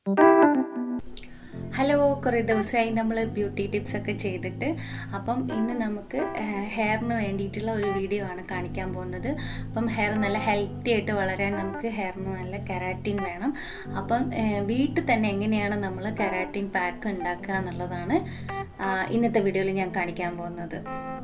hello കുറേ ദിവസമായി നമ്മൾ ബ്യൂട്ടി ടിപ്സ് ഒക്കെ ചെയ്തിട്ട് അപ്പം ഇന്ന് നമുക്ക് ഹെയറിന് വേണ്ടിയിട്ടുള്ള ഒരു വീഡിയോ ആണ് കാണിക്കാൻ പോകുന്നത് അപ്പം ഹെയർ നല്ല ഹെൽത്തി ആയിട്ട് വളരാൻ നമുക്ക് ഹെയറിന് നല്ല കെരാറ്റിൻ വേണം അപ്പം വീട്ടിൽ തന്നെ എങ്ങനെയാണ് നമ്മൾ കെരാറ്റിൻ പാക്ക് ഉണ്ടാക്കുക എന്നുള്ളതാണ് ഇന്നത്തെ വീഡിയോയിൽ ഞാൻ കാണിക്കാൻ പോകുന്നത്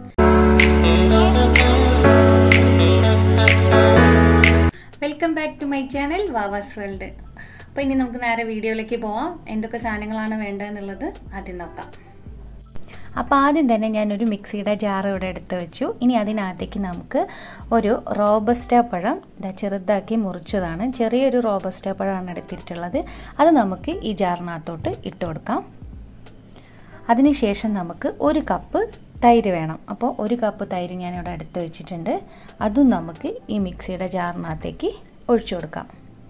welcome back to my channel Vava's world അപ്പോൾ ഇനി നമുക്ക് നേരെ വീഡിയോയിലേക്ക് പോവാം എന്തൊക്കെ സാധനങ്ങളാണ് വേണ്ടതെന്നുള്ളത് ആദ്യം നോക്കാം അപ്പോൾ ആദ്യം തന്നെ ഞാനൊരു മിക്സിയുടെ ജാർ ഇവിടെ എടുത്ത് വെച്ചു ഇനി അതിനകത്തേക്ക് നമുക്ക് ഒരു റോബസ്റ്റ പഴം ചെറുതാക്കി മുറിച്ചതാണ് ചെറിയൊരു റോബസ്റ്റ പഴമാണ് എടുത്തിട്ടുള്ളത് അത് നമുക്ക് ഈ ജാറിനകത്തോട്ട് ഇട്ട് കൊടുക്കാം അതിനുശേഷം നമുക്ക് ഒരു കപ്പ് തൈര് വേണം അപ്പോൾ ഒരു കപ്പ് തൈര് ഞാനിവിടെ എടുത്ത് വെച്ചിട്ടുണ്ട് അതും നമുക്ക് ഈ മിക്സിയുടെ ജാറിനകത്തേക്ക് ഒഴിച്ചു കൊടുക്കാം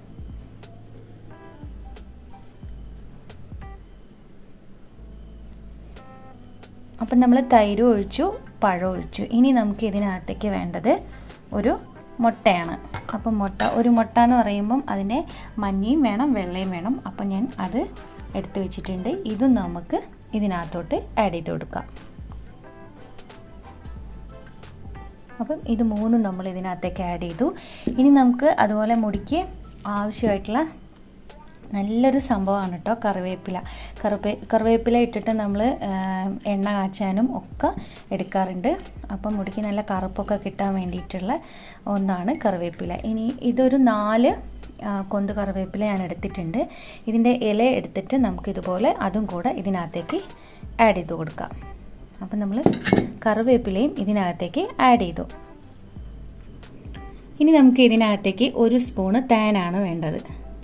അപ്പം നമ്മൾ തൈര് ഒഴിച്ചു പഴം ഒഴിച്ചു ഇനി നമുക്ക് ഇതിനകത്തേക്ക് വേണ്ടത് ഒരു മുട്ടയാണ് അപ്പം മുട്ട ഒരു മുട്ട എന്ന് പറയുമ്പം അതിൻ്റെ മഞ്ഞയും വേണം വെള്ളയും വേണം അപ്പം ഞാൻ അത് എടുത്ത് വെച്ചിട്ടുണ്ട് ഇതും നമുക്ക് ഇതിനകത്തോട്ട് ആഡ് ചെയ്ത് കൊടുക്കാം അപ്പം ഇത് മൂന്നും നമ്മൾ ഇതിനകത്തേക്ക് ആഡ് ചെയ്തു ഇനി നമുക്ക് അതുപോലെ മുടിക്ക് ആവശ്യമായിട്ടുള്ള നല്ലൊരു സംഭവമാണ് കേട്ടോ കറിവേപ്പില കറിവേ കറിവേപ്പില ഇട്ടിട്ട് നമ്മൾ എണ്ണ കാച്ചാനും ഒക്കെ എടുക്കാറുണ്ട് അപ്പം മുടിക്ക് നല്ല കറുപ്പൊക്കെ കിട്ടാൻ വേണ്ടിയിട്ടുള്ള ഒന്നാണ് കറിവേപ്പില ഇനി ഇതൊരു നാല് കൊന്ത് കറിവേപ്പില ഞാൻ എടുത്തിട്ടുണ്ട് ഇതിൻ്റെ ഇല എടുത്തിട്ട് നമുക്കിതുപോലെ അതും കൂടെ ഇതിനകത്തേക്ക് ആഡ് ചെയ്ത് കൊടുക്കാം അപ്പം നമ്മൾ കറിവേപ്പിലയും ഇതിനകത്തേക്ക് ആഡ് ചെയ്തു ഇനി നമുക്ക് ഇതിനകത്തേക്ക് ഒരു സ്പൂണ് താനാണ് വേണ്ടത്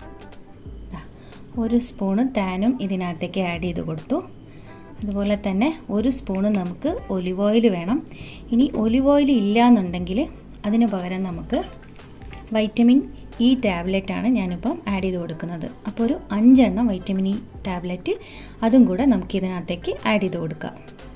ഒരു സ്പൂണ് താനും ഇതിനകത്തേക്ക് ആഡ് ചെയ്ത് കൊടുത്തു അതുപോലെ തന്നെ ഒരു സ്പൂണ് നമുക്ക് ഒലിവ് ഓയിൽ വേണം ഇനി ഒലിവ് ഓയിൽ ഇല്ല എന്നുണ്ടെങ്കിൽ അതിന് പകരം നമുക്ക് വൈറ്റമിൻ ഇ ടാബ്ലറ്റ് ആണ് ഞാനിപ്പം ആഡ് ചെയ്ത് കൊടുക്കുന്നത് അപ്പോൾ ഒരു അഞ്ചെണ്ണം വൈറ്റമിൻ ഇ ടാബ്ലറ്റ് അതും കൂടെ നമുക്ക് ഇതിനകത്തേക്ക് ആഡ് ചെയ്ത് കൊടുക്കാം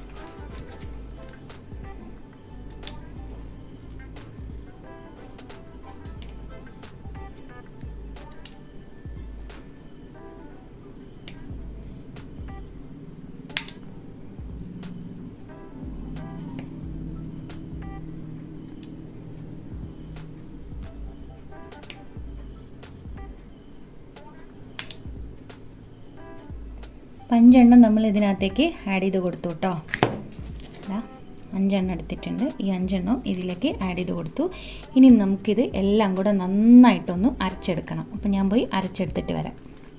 അഞ്ചെണ്ണം നമ്മൾ ഇതിനകത്തേക്ക് ആഡ് ചെയ്ത് കൊടുത്തു കേട്ടോ അഞ്ചെണ്ണം എടുത്തിട്ടുണ്ട് ഈ അഞ്ചെണ്ണം ഇതിലേക്ക് ആഡ് ചെയ്ത് കൊടുത്തു ഇനി നമുക്കിത് എല്ലാം കൂടെ നന്നായിട്ടൊന്ന് അരച്ചെടുക്കണം അപ്പം ഞാൻ പോയി അരച്ചെടുത്തിട്ട് വരാം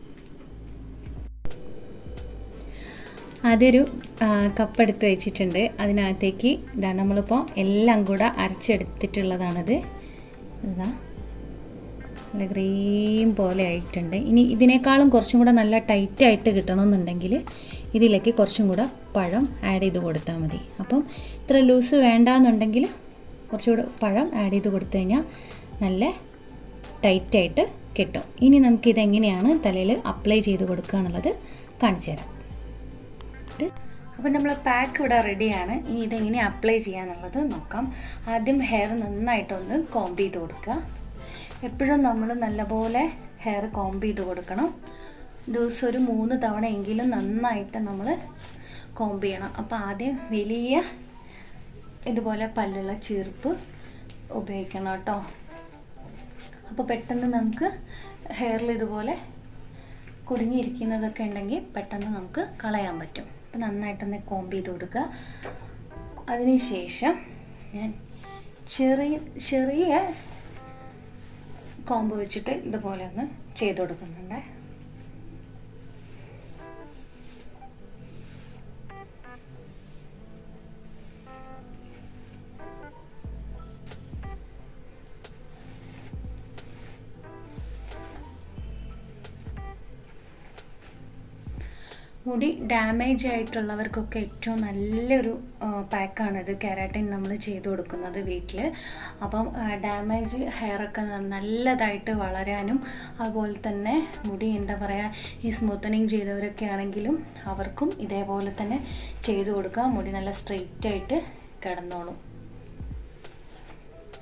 അതൊരു കപ്പ് എടുത്ത് വെച്ചിട്ടുണ്ട് അതിനകത്തേക്ക് ഇതാ നമ്മളിപ്പോൾ എല്ലാം കൂടെ അരച്ചെടുത്തിട്ടുള്ളതാണിത് ഇതാ നല്ല ക്രീം പോലെ ആയിട്ടുണ്ട് ഇനി ഇതിനേക്കാളും കുറച്ചും കൂടെ നല്ല ടൈറ്റ് ആയിട്ട് കിട്ടണമെന്നുണ്ടെങ്കിൽ ഇതിലേക്ക് കുറച്ചും കൂടെ പഴം ആഡ് ചെയ്ത് കൊടുത്താൽ മതി അപ്പം ഇത്ര ലൂസ് വേണ്ടാന്നുണ്ടെങ്കിൽ കുറച്ചുകൂടെ പഴം ആഡ് ചെയ്ത് കൊടുത്തു കഴിഞ്ഞാൽ നല്ല ടൈറ്റായിട്ട് കിട്ടും ഇനി നമുക്കിതെങ്ങനെയാണ് തലയിൽ അപ്ലൈ ചെയ്ത് കൊടുക്കുക എന്നുള്ളത് കാണിച്ചു തരാം അപ്പം നമ്മൾ പാക്ക് ഇവിടെ റെഡിയാണ് ഇനി ഇതെങ്ങനെ അപ്ലൈ ചെയ്യാന്നുള്ളത് നോക്കാം ആദ്യം ഹെയർ നന്നായിട്ടൊന്ന് കോംബ് ചെയ്ത് കൊടുക്കുക എപ്പോഴും നമ്മൾ നല്ലപോലെ ഹെയർ കോംബ് ചെയ്ത് കൊടുക്കണം ദിവസം ഒരു മൂന്ന് തവണ എങ്കിലും നന്നായിട്ട് നമ്മൾ കോംബ് ചെയ്യണം അപ്പോൾ ആദ്യം വലിയ ഇതുപോലെ പല്ലുള്ള ചീർപ്പ് ഉപയോഗിക്കണം കേട്ടോ അപ്പോൾ പെട്ടെന്ന് നമുക്ക് ഹെയറിൽ ഇതുപോലെ കുടുങ്ങിയിരിക്കുന്നതൊക്കെ ഉണ്ടെങ്കിൽ പെട്ടെന്ന് നമുക്ക് കളയാൻ പറ്റും അപ്പോൾ നന്നായിട്ടൊന്ന് കോംബ് ചെയ്ത് കൊടുക്കുക അതിനുശേഷം ഞാൻ ചെറിയ ചെറിയ കോമ്പ് വെച്ചിട്ട് ഇതുപോലെ ഒന്ന് ചെയ്ത് കൊടുക്കുന്നുണ്ട് മുടി ഡാമേജ് ആയിട്ടുള്ളവർക്കൊക്കെ ഏറ്റവും നല്ലൊരു പാക്കാണിത് കെരാറ്റിൻ നമ്മൾ ചെയ്തു കൊടുക്കുന്നത് വീട്ടിൽ അപ്പം ഡാമേജ് ഹെയറൊക്കെ നല്ലതായിട്ട് വളരാനും അതുപോലെ തന്നെ മുടി എന്താ പറയുക ഈ സ്മൂത്തനിങ് ചെയ്തവരൊക്കെ ആണെങ്കിലും അവർക്കും ഇതേപോലെ തന്നെ ചെയ്തു കൊടുക്കുക മുടി നല്ല സ്ട്രെയിറ്റ് ആയിട്ട് കിടന്നോളും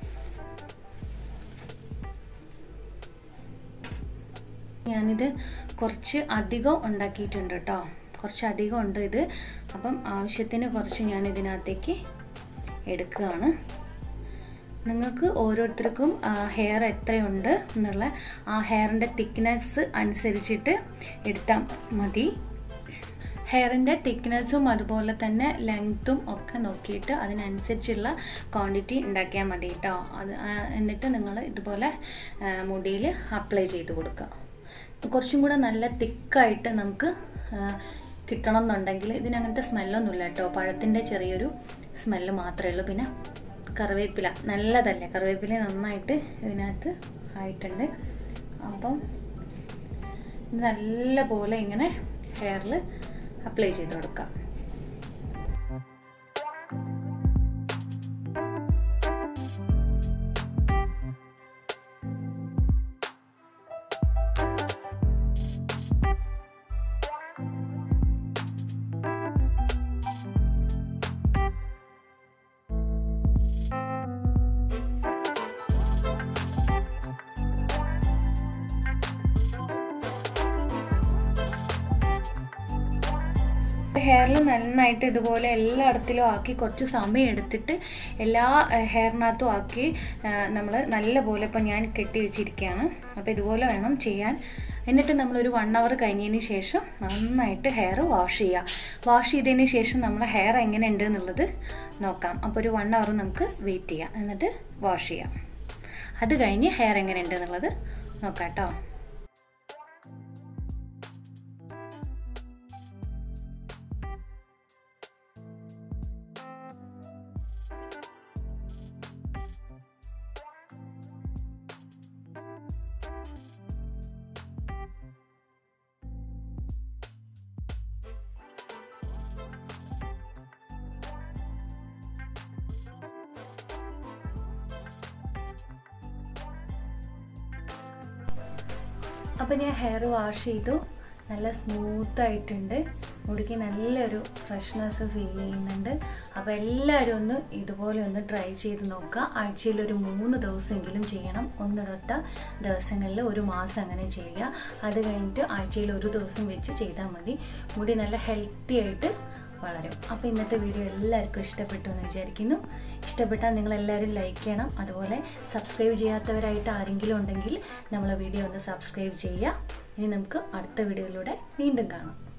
ഞാനിത് കുറച്ച് അധികം ഉണ്ടാക്കിയിട്ടുണ്ട് കേട്ടോ കുറച്ച് അധികം ഉണ്ട് ഇത് അപ്പം ആവശ്യത്തിന് കുറച്ച് ഞാൻ ഇതിനകത്തേക്ക് എടുക്കുകയാണ് നിങ്ങൾക്ക് ഓരോരുത്തർക്കും ഹെയർ എത്രയുണ്ട് എന്നുള്ള ആ ഹെയറിൻ്റെ തിക്നെസ് അനുസരിച്ചിട്ട് എടുത്താൽ മതി ഹെയറിൻ്റെ തിക്നെസ്സും അതുപോലെ തന്നെ ലെങ്ത്തും ഒക്കെ നോക്കിയിട്ട് അതിനനുസരിച്ചുള്ള ക്വാണ്ടിറ്റി ഉണ്ടാക്കിയാൽ മതി കേട്ടോ അത് എന്നിട്ട് നിങ്ങൾ ഇതുപോലെ മുടിയിൽ അപ്ലൈ ചെയ്ത് കൊടുക്കുക കുറച്ചും കൂടെ നല്ല തിക്കായിട്ട് നമുക്ക് കിട്ടണം എന്നുണ്ടെങ്കിൽ ഇതിനങ്ങനത്തെ സ്മെല്ലൊന്നുമില്ല കേട്ടോ പഴത്തിൻ്റെ ചെറിയൊരു സ്മെല്ല് മാത്രമേ ഉള്ളൂ പിന്നെ കറിവേപ്പില നല്ലതല്ലേ കറിവേപ്പില നന്നായിട്ട് ഇതിനകത്ത് ആയിട്ടുണ്ട് അപ്പം ഇത് നല്ല പോലെ ഇങ്ങനെ ഹെയറിൽ അപ്ലൈ ചെയ്ത് കൊടുക്കാം ഹെയറിൽ നന്നായിട്ട് ഇതുപോലെ എല്ലായിടത്തിലും ആക്കി കുറച്ച് സമയം എടുത്തിട്ട് എല്ലാ ഹെയറിനകത്തും ആക്കി നമ്മൾ നല്ലപോലെ ഇപ്പം ഞാൻ കെട്ടി വെച്ചിരിക്കുകയാണ് അപ്പോൾ ഇതുപോലെ വേണം ചെയ്യാൻ എന്നിട്ട് നമ്മളൊരു വൺ അവർ കഴിഞ്ഞതിന് ശേഷം നന്നായിട്ട് ഹെയർ വാഷ് ചെയ്യുക വാഷ് ചെയ്തതിന് ശേഷം നമ്മൾ ഹെയർ എങ്ങനെ ഉണ്ട് എന്നുള്ളത് നോക്കാം അപ്പോൾ ഒരു വൺ അവർ നമുക്ക് വെയിറ്റ് ചെയ്യാം എന്നിട്ട് വാഷ് ചെയ്യാം അത് കഴിഞ്ഞ് ഹെയർ എങ്ങനെ ഉണ്ട് എന്നുള്ളത് നോക്കാം കേട്ടോ അപ്പോൾ ഞാൻ ഹെയർ വാഷ് ചെയ്തു നല്ല സ്മൂത്ത് ആയിട്ടുണ്ട് മുടിക്ക് നല്ലൊരു ഫ്രഷ്നെസ് ഫീൽ ചെയ്യുന്നുണ്ട് അപ്പോൾ എല്ലാവരും ഒന്ന് ഇതുപോലെ ഒന്ന് ട്രൈ ചെയ്ത് നോക്കുക ആഴ്ചയിൽ ഒരു മൂന്ന് ദിവസമെങ്കിലും ചെയ്യണം ഒന്നിടത്ത ദിവസങ്ങളിൽ ഒരു മാസം അങ്ങനെ ചെയ്യുക അത് കഴിഞ്ഞിട്ട് ആഴ്ചയിൽ ഒരു ദിവസം വെച്ച് ചെയ്താൽ മതി മുടി നല്ല ഹെൽത്തി ആയിട്ട് വളരും അപ്പോൾ ഇന്നത്തെ വീഡിയോ എല്ലാവർക്കും ഇഷ്ടപ്പെട്ടു എന്ന് വിചാരിക്കുന്നു ഇഷ്ടപ്പെട്ടാൽ നിങ്ങൾ എല്ലാവരും ലൈക്ക് ചെയ്യണം അതുപോലെ സബ്സ്ക്രൈബ് ചെയ്യാത്തവരായിട്ട് ആരെങ്കിലും ഉണ്ടെങ്കിൽ നമ്മളെ വീഡിയോ ഒന്ന് സബ്സ്ക്രൈബ് ചെയ്യുക ഇനി നമുക്ക് അടുത്ത വീഡിയോയിലൂടെ വീണ്ടും കാണാം